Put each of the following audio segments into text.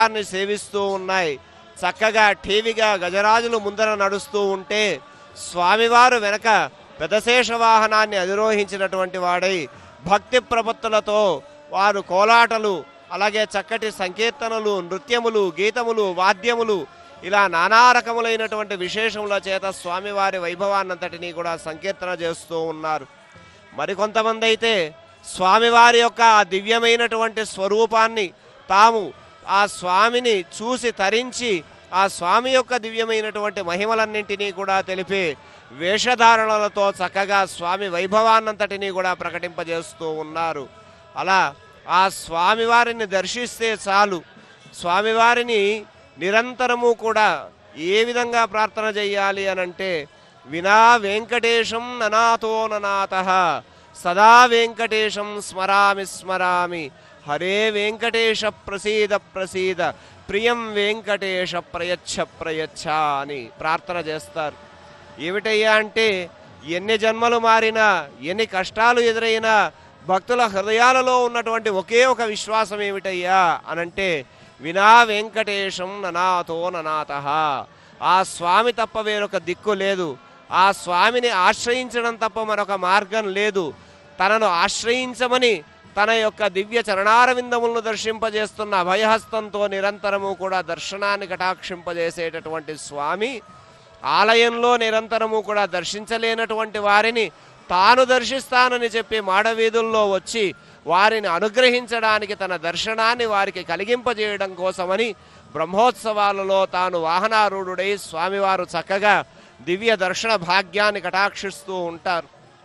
దాన్ని సేవిస్తూ ఉన్నాయి చక్కగా ఠీవిగా గజరాజులు ముందర నడుస్తూ ఉంటే స్వామివారు వెనక పెదశేష వాహనాన్ని అధిరోహించినటువంటి వాడై భక్తి ప్రపత్తులతో వారు కోలాటలు అలాగే చక్కటి సంకీర్తనలు నృత్యములు గీతములు వాద్యములు ఇలా నానా రకములైనటువంటి విశేషముల చేత స్వామివారి వైభవాన్నంతటినీ కూడా సంకీర్తన చేస్తూ ఉన్నారు మరికొంతమంది అయితే స్వామివారి యొక్క ఆ దివ్యమైనటువంటి స్వరూపాన్ని తాము ఆ స్వామిని చూసి తరించి ఆ స్వామి యొక్క దివ్యమైనటువంటి మహిమలన్నింటినీ కూడా తెలిపే వేషధారణలతో చక్కగా స్వామి వైభవాన్నంతటినీ కూడా ప్రకటింపజేస్తూ ఉన్నారు అలా ఆ స్వామివారిని దర్శిస్తే చాలు స్వామివారిని నిరంతరము కూడా ఏ విధంగా ప్రార్థన చేయాలి అనంటే వినా వెంకటేశం ననాతో ననాథ సదా వెంకటేశం స్మరామి స్మరామి హరే వెంకటేశ ప్రసీద ప్రసీద ప్రియం వెంకటేశ ప్రయచ్ఛ ప్రయచ్ఛ అని ప్రార్థన చేస్తారు ఏమిటయ్యా అంటే ఎన్ని జన్మలు మారినా ఎన్ని కష్టాలు ఎదురైనా భక్తుల హృదయాలలో ఉన్నటువంటి ఒకే ఒక విశ్వాసం ఏమిటయ్యా అనంటే వినా వెంకటేశం ననాథో ననాథ ఆ స్వామి తప్ప వేరొక దిక్కు లేదు ఆ స్వామిని ఆశ్రయించడం తప్ప మరొక మార్గం లేదు తనను ఆశ్రయించమని తన యొక్క దివ్య చరణారవిందములను దర్శింపజేస్తున్న అభయహస్తంతో నిరంతరము కూడా దర్శనాన్ని కటాక్షింపజేసేటటువంటి స్వామి ఆలయంలో నిరంతరము కూడా దర్శించలేనటువంటి వారిని తాను దర్శిస్తానని చెప్పి మాడవీధుల్లో వచ్చి వారిని అనుగ్రహించడానికి తన దర్శనాన్ని వారికి కలిగింపజేయడం కోసమని బ్రహ్మోత్సవాలలో తాను వాహనారూఢుడై స్వామివారు చక్కగా దివ్య దర్శన భాగ్యాన్ని కటాక్షిస్తూ ఉంటారు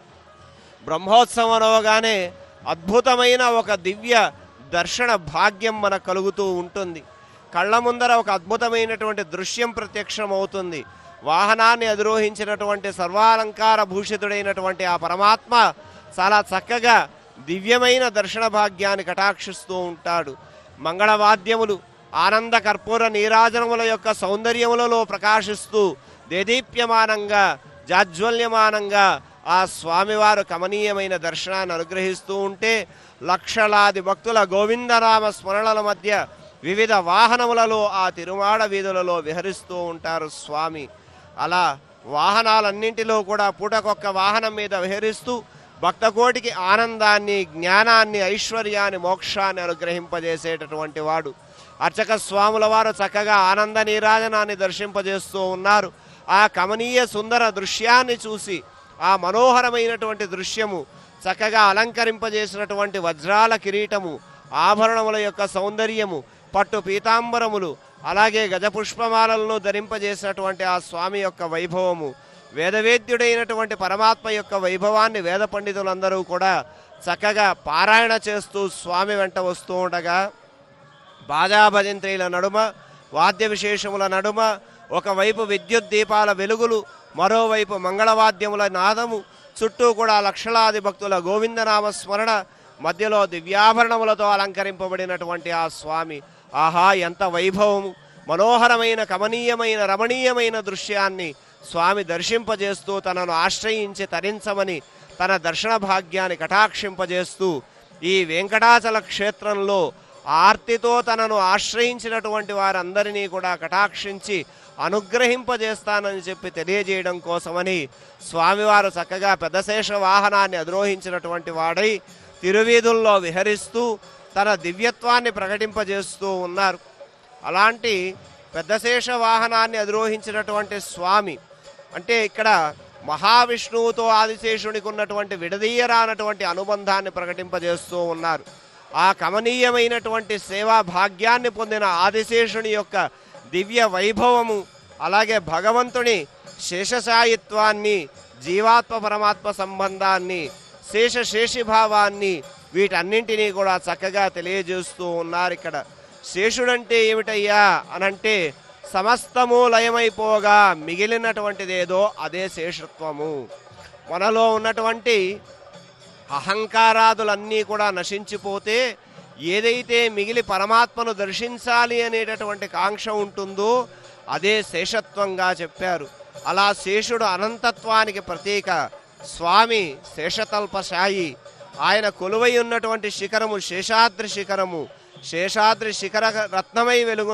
బ్రహ్మోత్సవం అనగానే అద్భుతమైన ఒక దివ్య దర్శన భాగ్యం మనకు కలుగుతూ ఉంటుంది కళ్ళ ముందర ఒక అద్భుతమైనటువంటి దృశ్యం ప్రత్యక్షమవుతుంది వాహనాన్ని అధిరోహించినటువంటి సర్వాలంకార భూషితుడైనటువంటి ఆ పరమాత్మ చాలా చక్కగా దివ్యమైన దర్శన భాగ్యాన్ని కటాక్షిస్తూ ఉంటాడు మంగళవాద్యములు ఆనంద కర్పూర నీరాజనముల యొక్క సౌందర్యములలో ప్రకాశిస్తూ దేదీప్యమానంగా జాజ్వల్యమానంగా ఆ స్వామివారు కమనీయమైన దర్శనాన్ని అనుగ్రహిస్తూ ఉంటే లక్షలాది భక్తుల గోవిందరామ స్మరణల మధ్య వివిధ వాహనములలో ఆ తిరుమాడ వీధులలో విహరిస్తూ ఉంటారు స్వామి అలా వాహనాలన్నింటిలో కూడా పూటకొక్క వాహనం మీద విహరిస్తూ భక్తకోటికి ఆనందాన్ని జ్ఞానాన్ని ఐశ్వర్యాన్ని మోక్షాన్ని అనుగ్రహింపజేసేటటువంటి వాడు అర్చక స్వాముల వారు చక్కగా ఆనంద నీరాజనాన్ని దర్శింపజేస్తూ ఉన్నారు ఆ కమనీయ సుందర దృశ్యాన్ని చూసి ఆ మనోహరమైనటువంటి దృశ్యము చక్కగా అలంకరింపజేసినటువంటి వజ్రాల కిరీటము ఆభరణముల యొక్క సౌందర్యము పట్టు పీతాంబరములు అలాగే గజపుష్పమాలలను ధరింపజేసినటువంటి ఆ స్వామి యొక్క వైభవము వేదవేద్యుడైనటువంటి పరమాత్మ యొక్క వైభవాన్ని వేద పండితులందరూ కూడా చక్కగా పారాయణ చేస్తూ స్వామి వెంట వస్తూ ఉండగా బాజా భజంత్రీల నడుమ వాద్య విశేషముల నడుమ ఒకవైపు విద్యుత్ దీపాల వెలుగులు మరోవైపు మంగళవాద్యముల నాదము చుట్టూ కూడా లక్షలాది భక్తుల గోవిందనామ స్మరణ మధ్యలో దివ్యాభరణములతో అలంకరింపబడినటువంటి ఆ స్వామి ఆహా ఎంత వైభవము మనోహరమైన కమనీయమైన రమణీయమైన దృశ్యాన్ని స్వామి దర్శింపజేస్తూ తనను ఆశ్రయించి తరించమని తన దర్శన భాగ్యాన్ని కటాక్షింపజేస్తూ ఈ వెంకటాచల క్షేత్రంలో ఆర్తితో తనను ఆశ్రయించినటువంటి వారందరినీ కూడా కటాక్షించి అనుగ్రహింపజేస్తానని చెప్పి తెలియజేయడం కోసమని స్వామివారు చక్కగా పెద్దశేష వాహనాన్ని అధిరోహించినటువంటి వాడై తిరువీధుల్లో విహరిస్తూ తన దివ్యత్వాన్ని ప్రకటింపజేస్తూ ఉన్నారు అలాంటి పెద్దశేష వాహనాన్ని అధిరోహించినటువంటి స్వామి అంటే ఇక్కడ మహావిష్ణువుతో ఆదిశేషునికి ఉన్నటువంటి విడదీయరానటువంటి అనుబంధాన్ని ప్రకటింపజేస్తూ ఉన్నారు ఆ కమనీయమైనటువంటి సేవా భాగ్యాన్ని పొందిన ఆదిశేషుని యొక్క దివ్య వైభవము అలాగే భగవంతుని శేషశాయిత్వాన్ని జీవాత్మ పరమాత్మ సంబంధాన్ని శేషశేషిభావాన్ని వీటన్నింటినీ కూడా చక్కగా తెలియజేస్తూ ఉన్నారు ఇక్కడ శేషుడంటే ఏమిటయ్యా అనంటే సమస్తము లయమైపోగా మిగిలినటువంటిదేదో అదే శేషత్వము మనలో ఉన్నటువంటి అహంకారాదులన్నీ కూడా నశించిపోతే ఏదైతే మిగిలి పరమాత్మను దర్శించాలి అనేటటువంటి కాంక్ష ఉంటుందో అదే శేషత్వంగా చెప్పారు అలా శేషుడు అనంతత్వానికి ప్రతీక స్వామి శేషతల్పశాయి ఆయన కొలువై ఉన్నటువంటి శిఖరము శేషాద్రి శిఖరము శేషాద్రి శిఖర రత్నమై వెలుగు